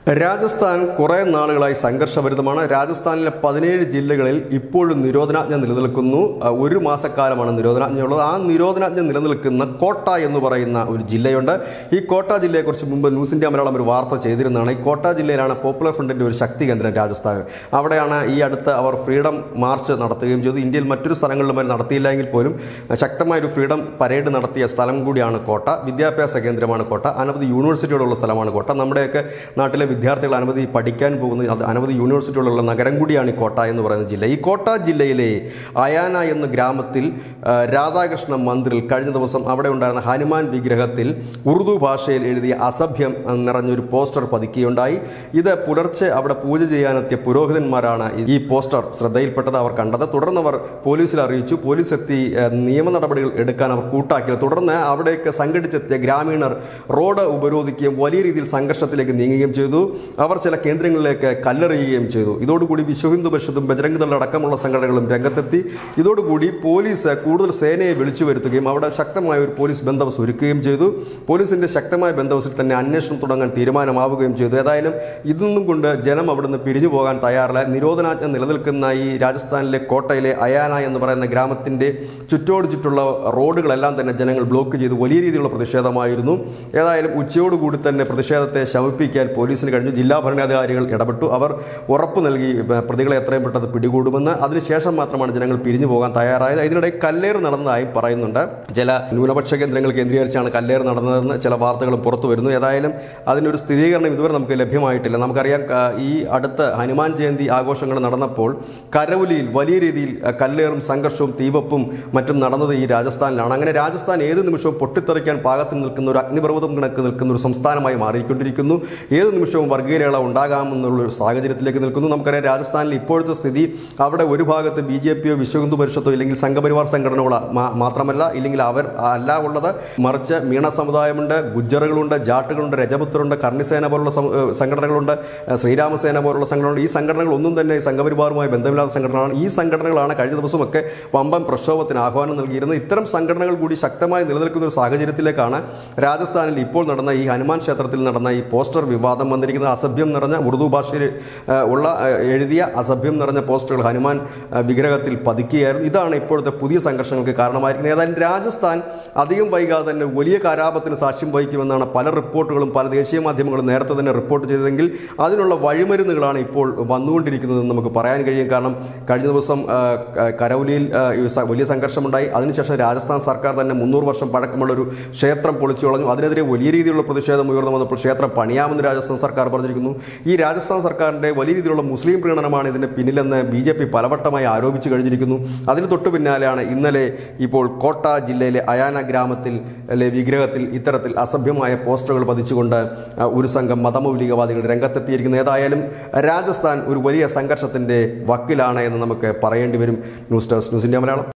രാജസ്ഥാൻ കുറേ നാളുകളായി സംഘർഷഭരിതമാണ് രാജസ്ഥാനിലെ പതിനേഴ് ജില്ലകളിൽ ഇപ്പോഴും നിരോധനാജ്ഞ നിലനിൽക്കുന്നു അഹ് ഒരു മാസക്കാലമാണ് നിരോധനാജ്ഞയുള്ളത് ആ നിരോധനാജ്ഞ നിലനിൽക്കുന്ന കോട്ട എന്ന് പറയുന്ന ഒരു ജില്ലയുണ്ട് ഈ കോട്ട ജില്ലയെക്കുറിച്ച് മുമ്പ് ന്യൂസ് ഇന്ത്യ മലയാളം ഒരു വാർത്ത ചെയ്തിരുന്നതാണ് ഈ കോട്ട ജില്ലയിലാണ് പോപ്പുലർ ഫ്രണ്ടിന്റെ ഒരു ശക്തി കേന്ദ്രം രാജസ്ഥാനിൽ അവിടെയാണ് ഈ അടുത്ത് അവർ ഫ്രീഡം മാർച്ച് നടത്തുകയും ചെയ്തു ഇന്ത്യയിൽ മറ്റൊരു സ്ഥലങ്ങളിലും അവർ നടത്തിയില്ലെങ്കിൽ പോലും ശക്തമായ ഒരു ഫ്രീഡം പരേഡ് നടത്തിയ സ്ഥലം കൂടിയാണ് കോട്ട വിദ്യാഭ്യാസ കേന്ദ്രമാണ് കോട്ട അനവധി യൂണിവേഴ്സിറ്റികളുള്ള സ്ഥലമാണ് കോട്ട നമ്മുടെയൊക്കെ നാട്ടിലെ വിദ്യാർത്ഥികൾ അനവധി പഠിക്കാൻ പോകുന്ന അത് അനവധി യൂണിവേഴ്സിറ്റികളുള്ള നഗരം കൂടിയാണ് ഈ കോട്ട എന്ന് പറയുന്ന ജില്ല ഈ കോട്ട ജില്ലയിലെ അയാന എന്ന ഗ്രാമത്തിൽ ആ, രാധാകൃഷ്ണ മന്ദിറിൽ കഴിഞ്ഞ ദിവസം അവിടെ ഉണ്ടായിരുന്ന ഹനുമാൻ വിഗ്രഹത്തിൽ ഉറുദു ഭാഷയിൽ എഴുതിയ അസഭ്യം നിറഞ്ഞൊരു പോസ്റ്റർ പതിക്കുകയുണ്ടായി ഇത് പുലർച്ചെ അവിടെ പൂജ ചെയ്യാനെത്തിയ പുരോഹിതന്മാരാണ് ഈ പോസ്റ്റർ ശ്രദ്ധയിൽപ്പെട്ടത് അവർ കണ്ടത് തുടർന്ന് അവർ പോലീസിൽ അറിയിച്ചു പോലീസ് എത്തി ആ, നിയമ നടപടികൾ എടുക്കാൻ അവർ കൂട്ടാക്കിയത് തുടർന്ന് അവിടേക്ക് സംഘടിച്ചെത്തിയ ഗ്രാമീണർ റോഡ് ഉപരോധിക്കുകയും വലിയ രീതിയിൽ സംഘർഷത്തിലേക്ക് നീങ്ങുകയും ചെയ്തു അവർ ചില കേന്ദ്രങ്ങളിലേക്ക് കല്ലെറിയുകയും ചെയ്തു ഇതോടുകൂടി വിശ്വ ഹിന്ദു പരിഷത്തും ബജരംഗ് ദൾ അടക്കമുള്ള സംഘടനകളും രംഗത്തെത്തി ഇതോടുകൂടി പോലീസ് കൂടുതൽ സേനയെ വിളിച്ചു വരുത്തുകയും അവിടെ ശക്തമായ ഒരു പോലീസ് ബന്ദോബസ്ത് ഒരുക്കുകയും ചെയ്തു പോലീസിന്റെ ശക്തമായ ബന്ദോബസ്തിൽ തന്നെ അന്വേഷണം തുടങ്ങാൻ തീരുമാനമാവുകയും ചെയ്തു ഏതായാലും ഇതൊന്നും കൊണ്ട് ജനം അവിടുന്ന് പിരിഞ്ഞു പോകാൻ തയ്യാറല്ല നിരോധനാജ്ഞ നിലനിൽക്കുന്ന ഈ രാജസ്ഥാനിലെ കോട്ടയിലെ അയാന എന്ന് പറയുന്ന ഗ്രാമത്തിന്റെ ചുറ്റോട് ചുറ്റുള്ള റോഡുകളെല്ലാം തന്നെ ജനങ്ങൾ ബ്ലോക്ക് ചെയ്ത് വലിയ രീതിയിലുള്ള പ്രതിഷേധമായിരുന്നു ഏതായാലും ഉച്ചയോടുകൂടി തന്നെ പ്രതിഷേധത്തെ ശമിപ്പിക്കാൻ പോലീസിന് കഴിഞ്ഞു ജില്ലാ ഭരണാധികാരികൾ ഇടപെട്ടു അവർ ഉറപ്പ് നൽകി ഏർ, പ്രതികളെ എത്രയും പെട്ടെന്ന് പിടികൂടുമെന്ന് അതിനുശേഷം മാത്രമാണ് ജനങ്ങൾ പിരിഞ്ഞു പോകാൻ തയ്യാറായത് ഇതിനിടെ കല്ലേറ് നടന്നതായും പറയുന്നുണ്ട് ചില ന്യൂനപക്ഷ കേന്ദ്രങ്ങൾ കേന്ദ്രീകരിച്ചാണ് കല്ലേറ് നടന്നതെന്ന് ചില വാർത്തകളും പുറത്തു വരുന്നു ഏതായാലും അതിനൊരു സ്ഥിരീകരണം ഇതുവരെ നമുക്ക് ലഭ്യമായിട്ടില്ല നമുക്കറിയാം ക- ഈ അടുത്ത ഹനുമാൻ ജയന്തി ആഘോഷങ്ങൾ നടന്നപ്പോൾ കരവുലിയിൽ വലിയ രീതിയിൽ അഹ്, കല്ലേറും സംഘർഷവും തീവപ്പും മറ്റും നടന്നത് ഈ രാജസ്ഥാനിലാണ് അങ്ങനെ രാജസ്ഥാൻ ഏത് നിമിഷവും പൊട്ടിത്തെറിക്കാൻ പാകത്തിൽ നിൽക്കുന്ന ഒരു അഗ്നിപർവ്വതം കണക്ക് നിൽക്കുന്ന ഒരു സംസ്ഥാനമായി മാറിക്കൊണ്ടിരിക്കുന്നു ഏത് നിമിഷവും വർഗീയരേള ഉണ്ടാകാമെന്നുള്ള ഒരു സാഹചര്യത്തിലേക്ക് നിൽക്കുന്നു നമുക്കറിയാം രാജസ്ഥാനിൽ ഇപ്പോഴത്തെ സ്ഥിതി അവിടെ ഒരു ഭാഗത്ത് ബി ജെ പിയോ വിശ്വഹിന്ദു പരിഷത്തോ ഇല്ലെങ്കിൽ സംഘപരിവാർ സംഘടനകളോ മാ- മാത്രമല്ല ഇല്ലെങ്കിൽ അവർ അല്ല ഉള്ളത് മറിച്ച് മീണ സമുദായമുണ്ട് ഗുജ്ജറുകളുണ്ട് ജാട്ടുകളുണ്ട് രജപുത്രരുണ്ട് കർണിസേന പോലുള്ള സം- ഏഹ് സംഘടനകളുണ്ട് ഏഹ് ശ്രീരാമസേന പോലുള്ള സംഘടനകളുണ്ട് ഈ സംഘടനകൾ ഒന്നും തന്നെ സംഘപരിവാറുമായി ബന്ധമില്ലാത്ത സംഘടനകളാണ് ഈ സംഘടനകളാണ് കഴിഞ്ഞ ദിവസമൊക്കെ വമ്പൻ പ്രക്ഷോഭത്തിന് ആഹ്വാനം നൽകിയിരുന്നത് ഇത്തരം സംഘടനകൾ കൂടി ശക്തമായി നിലനിൽക്കുന്ന ഒരു സാഹചര്യത്തിലേക്കാണ് രാജസ്ഥാനിൽ ഇപ്പോൾ നടന്ന ഈ ഹനുമാൻ ക്ഷേത്രത്തിൽ നടന്ന ഈ പോസ്റ്റർ വിവാദം വന്നിരിക്കുന്നത് അസഭ്യം നിറഞ്ഞ ഉറുദു ഭാഷയിൽ ഏഹ്, ഉള്ള ഏഹ്, എഴുതിയ അസഭ്യം നിറഞ്ഞ പോസ്റ്ററുകൾ ഹനുമാൻ ഏഹ്, വിഗ്രഹത്തിൽ പതിക്കുകയായിരുന്നു ഇതാണ് ഇപ്പോഴത്തെ പുതിയ സംഘർഷങ്ങൾക്ക് കാരണമായിരിക്കുന്നത് ഏതായാലും രാജസ്ഥാൻ അധികം വൈകാതെ തന്നെ വലിയ കലാപത്തിന് സാക്ഷ്യം വഹിക്കുമെന്നാണ് പല റിപ്പോർട്ടുകളും പല ദേശീയ മാധ്യമങ്ങളും നേരത്തെ തന്നെ റിപ്പോർട്ട് ചെയ്തതെങ്കിൽ അതിനുള്ള വഴിമരുന്നുകളാണ് ഇപ്പോൾ വന്നുകൊണ്ടിരിക്കുന്നതെന്ന് നമുക്ക് പറയാൻ കഴിയും കാരണം കഴിഞ്ഞ ദിവസം ആ, ക- കരൗലിയിൽ ആ, ഈ സ- വലിയ സംഘർഷമുണ്ടായി അതിനുശേഷം രാജസ്ഥാൻ സർക്കാർ തന്നെ മുന്നൂറ് വർഷം പഴക്കമുള്ള ഒരു ക്ഷേത്രം പൊളിച്ചു കളഞ്ഞു അതിനെതിരെ വലിയ രീതിയിലുള്ള പ്രതിഷേധം ഉയർന്നു വന്നപ്പോൾ ക്ഷേത്രം പണിയാമെന്ന് രാജസ്ഥാൻ സർക്കാർ പറഞ്ഞിരിക്കുന്നു ഈ രാജസ്ഥാൻ സർക്കാരിന്റെ വലിയ രീതിയിലുള്ള മുസ്ലിം പ്രീണനമാണ് ഇതിന്റെ പിന്നിലെന്ന് ബി ജെ പി പലവട്ടമായി ആരോപിച്ചു കഴിഞ്ഞിരിക്കുന്നു അതിന് തൊട്ടു പിന്നാലെയാണ് ഇന്നലെ ഇപ്പോൾ കോട്ട ജില്ലയിലെ അയാന ഗ്രാമത്തിൽ അല്ലെ വിഗ്രഹത്തിൽ ഇത്തരത്തിൽ അസഭ്യമായ പോസ്റ്ററുകൾ പതിച്ചുകൊണ്ട് ആ, ഒരു സംഘം മതമൗലികവാദികൾ രംഗത്തെത്തിയിരിക്കുന്നു ഏതായാലും രാജസ്ഥാൻ ഒരു വലിയ സംഘർഷത്തിന്റെ വക്കിലാണ് എന്ന് നമുക്ക് പറയേണ്ടി വരും news desk news India Malayalam